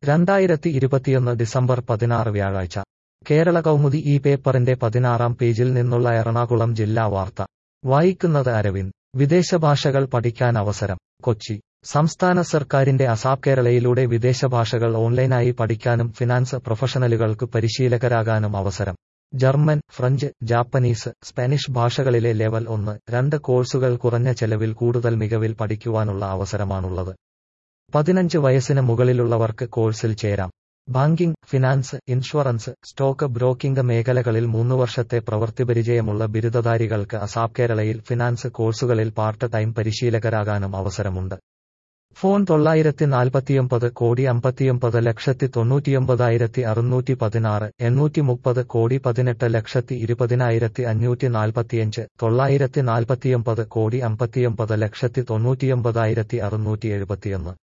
രണ്ടായിരത്തി ഇരുപത്തിയൊന്ന് ഡിസംബർ പതിനാറ് വ്യാഴാഴ്ച കേരള കൗമുദി ഈ പേപ്പറിന്റെ പതിനാറാം പേജിൽ നിന്നുള്ള എറണാകുളം ജില്ലാ വാർത്ത വായിക്കുന്നത് അരവിന്ദ് വിദേശ ഭാഷകൾ പഠിക്കാൻ അവസരം കൊച്ചി സംസ്ഥാന സർക്കാരിന്റെ അസാപ് കേരളയിലൂടെ വിദേശ ഭാഷകൾ ഓൺലൈനായി പഠിക്കാനും ഫിനാൻസ് പ്രൊഫഷണലുകൾക്ക് പരിശീലകരാകാനും അവസരം ജർമ്മൻ ഫ്രഞ്ച് ജാപ്പനീസ് സ്പാനിഷ് ഭാഷകളിലെ ലെവൽ ഒന്ന് രണ്ട് കോഴ്സുകൾ കുറഞ്ഞ ചെലവിൽ കൂടുതൽ മികവിൽ പഠിക്കുവാനുള്ള അവസരമാണുള്ളത് പതിനഞ്ച് വയസ്സിന് മുകളിലുള്ളവർക്ക് കോഴ്സിൽ ചേരാം banking finance insurance stock broking മേഖലകളിൽ മൂന്ന് വർഷത്തെ പ്രവൃത്തിപരിചയമുള്ള ബിരുദധാരികൾക്ക് അസാപ് കേരളയിൽ ഫിനാൻസ് കോഴ്സുകളിൽ പാർട്ട് ടൈം പരിശീലകരാകാനും അവസരമുണ്ട് ഫോൺ തൊള്ളായിരത്തി നാൽപ്പത്തിയൊമ്പത് കോടി അമ്പത്തിയൊമ്പത് ലക്ഷത്തി തൊണ്ണൂറ്റിയൊമ്പതായിരത്തി അറുന്നൂറ്റി പതിനാറ് എണ്ണൂറ്റി മുപ്പത് കോടി പതിനെട്ട് ലക്ഷത്തി ഇരുപതിനായിരത്തി അഞ്ഞൂറ്റി നാൽപ്പത്തിയഞ്ച് തൊള്ളായിരത്തി നാൽപ്പത്തിയൊമ്പത് കോടി അമ്പത്തിയൊമ്പത് ലക്ഷത്തി തൊണ്ണൂറ്റിയൊമ്പതായിരത്തി അറുന്നൂറ്റി എഴുപത്തിയൊന്ന്